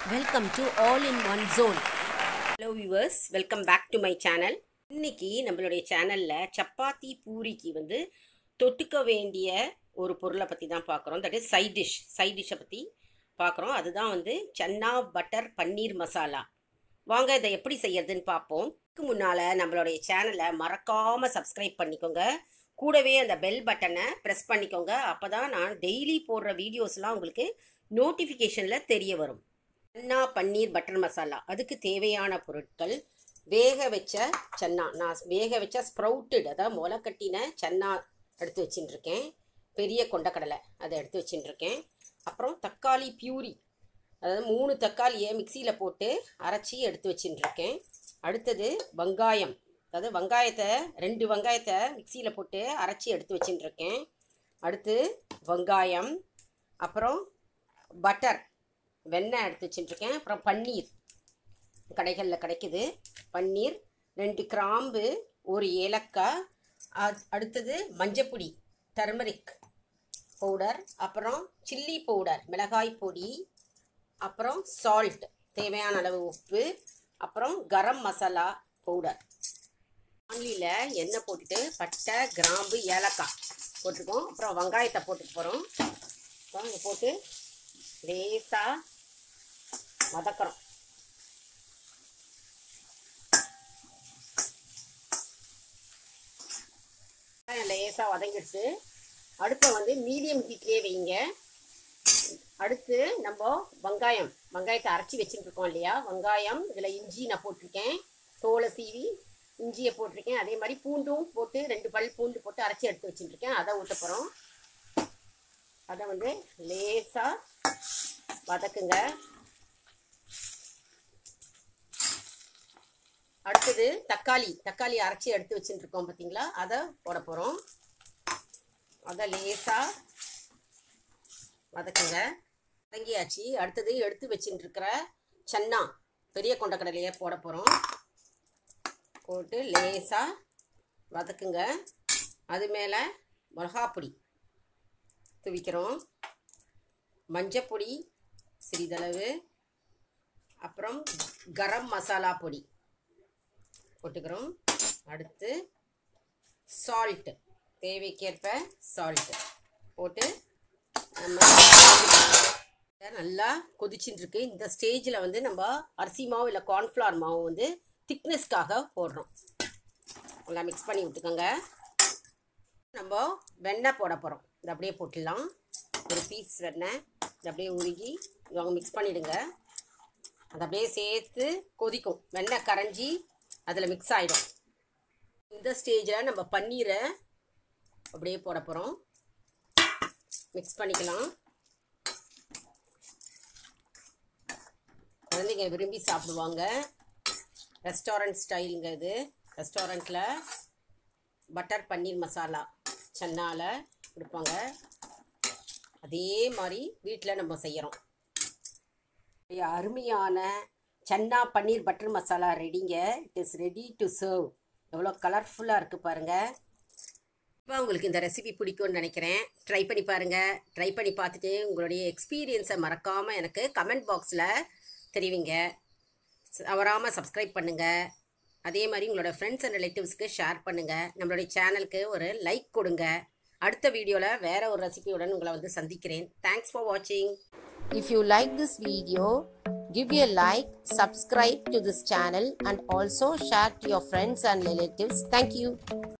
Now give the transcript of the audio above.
Welcome to all in one zone hello viewers welcome back to my channel இன்னைக்கு நம்மளுடைய சேனலில் சப்பாத்தி பூரிக்கு வந்து தொட்டுக்க வேண்டிய ஒரு பொருளை பற்றி தான் பார்க்குறோம் that is side dish side டிஷ்ஷை பற்றி பார்க்குறோம் அதுதான் வந்து சன்னா பட்டர் பன்னீர் மசாலா வாங்க இதை எப்படி செய்யறதுன்னு பார்ப்போம் இதுக்கு முன்னால் நம்மளுடைய சேனலை மறக்காமல் சப்ஸ்கிரைப் பண்ணிக்கோங்க கூடவே அந்த பெல் பட்டனை ப்ரெஸ் பண்ணிக்கோங்க அப்போ தான் நான் டெய்லி போடுற வீடியோஸ்லாம் உங்களுக்கு நோட்டிஃபிகேஷனில் தெரிய வரும் சன்னா பன்னீர் பட்டர் மசாலா அதுக்கு தேவையான பொருட்கள் வேக வச்ச சன்னா நான் வேக வச்ச ஸ்ப்ரவுட்டட் அதாவது முளை கட்டின சன்னா எடுத்து வச்சுட்டுருக்கேன் பெரிய கொண்டக்கடலை அதை எடுத்து வச்சுட்டுருக்கேன் அப்புறம் தக்காளி பியூரி அதாவது மூணு தக்காளியை மிக்சியில் போட்டு அரைச்சி எடுத்து வச்சுட்டுருக்கேன் அடுத்தது வெங்காயம் அதாவது வெங்காயத்தை ரெண்டு வெங்காயத்தை மிக்சியில் போட்டு அரைச்சி எடுத்து வச்சுட்டுருக்கேன் அடுத்து வெங்காயம் அப்புறம் பட்டர் வெண்ணெய் எடுத்து வச்சுட்டுருக்கேன் அப்புறம் பன்னீர் கடைகளில் கிடைக்குது பன்னீர் ரெண்டு கிராம்பு ஒரு ஏலக்காய் அ- அடுத்தது மஞ்சப்பொடி டர்மரிக் பவுடர் அப்புறம் சில்லி பவுடர் மிளகாய் பொடி அப்புறம் சால்ட் தேவையான அளவு உப்பு அப்புறம் கரம் மசாலா பவுடர் வானிலியில் எண்ணெய் போட்டுட்டு பட்டை கிராம்பு ஏலக்காய் போட்டிருக்கோம் அப்புறம் வெங்காயத்தை போட்டுக்க போகிறோம் அப்புறம் இதை போட்டு லேசாக வதக்குறோம் லேசாக வதங்கிடுச்சு அடுப்பை வந்து மீடியம் ஹீட்லேயே வைங்க அடுத்து நம்ம வெங்காயம் வெங்காயத்தை அரைச்சி வச்சுருக்கோம் இல்லையா வெங்காயம் இதில் இஞ்சி நான் போட்டிருக்கேன் தோலை சீவி இஞ்சியை போட்டிருக்கேன் அதே மாதிரி பூண்டும் போட்டு ரெண்டு பல் பூண்டு போட்டு அரைச்சி எடுத்து வச்சுட்டுருக்கேன் அதை ஊற்ற போகிறோம் அதை வந்து லேசாக வதக்குங்க அடுத்தது தக்காளி தக்காளி அரைச்சி எடுத்து வச்சுட்டு இருக்கோம் பார்த்தீங்களா அதை போட போகிறோம் அதை லேசாக வதக்குங்க வதங்கியாச்சு அடுத்தது எடுத்து வச்சுட்டு இருக்கிற சன்னா பெரிய கொண்டக்கடலையை போட போகிறோம் போட்டு லேசாக வதக்குங்க அது மேலே மிளகாப்பொடி தூவிக்கிறோம் மஞ்சப்பொடி சிறிதளவு அப்புறம் கரம் மசாலா பொடி போட்டுக்கிறோம் அடுத்து சால்ட்டு தேவைக்கேற்ப சால்ட்டு போட்டு நம்ம நல்லா கொதிச்சுட்டு இருக்கு இந்த ஸ்டேஜில் வந்து நம்ம அரிசி மாவு இல்லை கார்ன்ஃப்ளவர் மாவு வந்து திக்னஸ்க்காக போடுறோம் நல்லா மிக்ஸ் பண்ணி விட்டுக்கோங்க நம்ம வெண்ணெய் போட போகிறோம் இதை அப்படியே போட்டுடலாம் ஒரு பீஸ் வெண்ணெய் இதை அப்படியே உருகி இவங்க மிக்ஸ் பண்ணிவிடுங்க அதை அப்படியே சேர்த்து கொதிக்கும் வெண்ணெய் கரைஞ்சி அதில் மிக்ஸ் ஆகிடும் இந்த ஸ்டேஜில் நம்ம பன்னீரை அப்படியே போட போகிறோம் மிக்ஸ் பண்ணிக்கலாம் குழந்தைங்க விரும்பி சாப்பிடுவாங்க ரெஸ்டாரண்ட் ஸ்டைலுங்க இது ரெஸ்டாரண்ட்டில் பட்டர் பன்னீர் மசாலா சென்னால கொடுப்பாங்க அதே மாதிரி வீட்டில் நம்ம செய்கிறோம் அருமையான சன்னா பன்னீர் பட்டர் மசாலா ரெடிங்க it is ready to serve எவ்வளோ கலர்ஃபுல்லாக இருக்குது பாருங்கள் இப்போ உங்களுக்கு இந்த ரெசிபி பிடிக்கும்னு நினைக்கிறேன் ட்ரை பண்ணி பாருங்கள் ட்ரை பண்ணி பார்த்துட்டு உங்களுடைய எக்ஸ்பீரியன்ஸை மறக்காமல் எனக்கு கமெண்ட் பாக்ஸில் தெரிவிங்க தவறாமல் சப்ஸ்கிரைப் பண்ணுங்கள் அதே மாதிரி உங்களோட ஃப்ரெண்ட்ஸ் அண்ட் ரிலேட்டிவ்ஸ்க்கு ஷேர் பண்ணுங்கள் நம்மளுடைய சேனலுக்கு ஒரு லைக் கொடுங்க அடுத்த வீடியோவில் வேற ஒரு ரெசிபியுடன் உங்களை வந்து சந்திக்கிறேன் தேங்க்ஸ் ஃபார் வாட்சிங் If you like this video, give a like, subscribe to this channel and also share to your friends and relatives. Thank you.